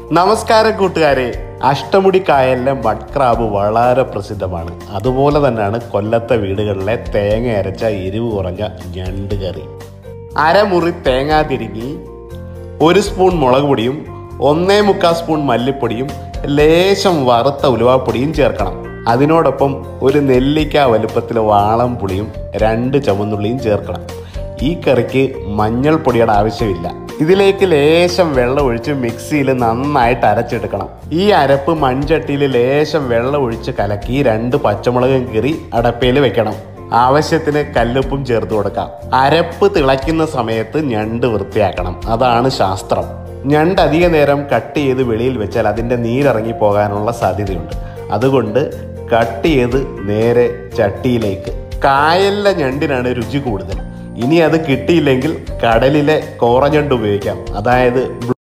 നമസ്കാരം കൂട്ടുകാരെ Ashtamudi കായലിലെ mud crab വളരെ പ്രസിദ്ധമാണ് അതുപോലെ തന്നെയാണ് കൊല്ലത്തെ വീടുകളിലെ തേങ്ങ അരച്ച എരിവ് കുറഞ്ഞ ഞണ്ട് കറി അരമുറി തേങ്ങാ തിരിങ്ങി ഒരു സ്പൂൺ മുളക് പൊടിയും ഒന്നേ മുക്കാൽ സ്പൂൺ മല്ലിപ്പൊടിയും ലേശം വറുത്ത ഉലുവാപ്പൊടിയും ചേർക്കണം അതിനോടൊപ്പം ഒരു നെല്ലിക്ക വലുപ്പത്തിൽ വാളം പുളിയും രണ്ട് ചുവന്നുള്ളിയും ചേർക്കണം ഈ കറിക്ക് മഞ്ഞൾപ്പൊടിയുടെ ആവശ്യമില്ല ഇതിലേക്ക് ലേശം വെള്ളം ഒഴിച്ച് മിക്സിയിൽ നന്നായിട്ട് അരച്ചെടുക്കണം ഈ അരപ്പ് മൺചട്ടിയിൽ ലേശം വെള്ളം ഒഴിച്ച് കലക്കി രണ്ട് പച്ചമുളകും കീറി അടപ്പയിൽ വെക്കണം ആവശ്യത്തിന് കല്ലുപ്പും ചേർത്ത് കൊടുക്കാം അരപ്പ് തിളയ്ക്കുന്ന സമയത്ത് ഞണ്ട് വൃത്തിയാക്കണം അതാണ് ശാസ്ത്രം ഞണ്ട് അധിക നേരം കട്ട് ചെയ്ത് വെളിയിൽ വെച്ചാൽ അതിൻ്റെ നീരിറങ്ങി പോകാനുള്ള സാധ്യതയുണ്ട് അതുകൊണ്ട് കട്ട് ചെയ്ത് നേരെ ചട്ടിയിലേക്ക് കായലിലെ ഞണ്ടിനാണ് രുചി കൂടുതൽ ഇനി അത് കിട്ടിയില്ലെങ്കിൽ കടലിലെ കോറഞ്ഞണ്ട് ഉപയോഗിക്കാം അതായത്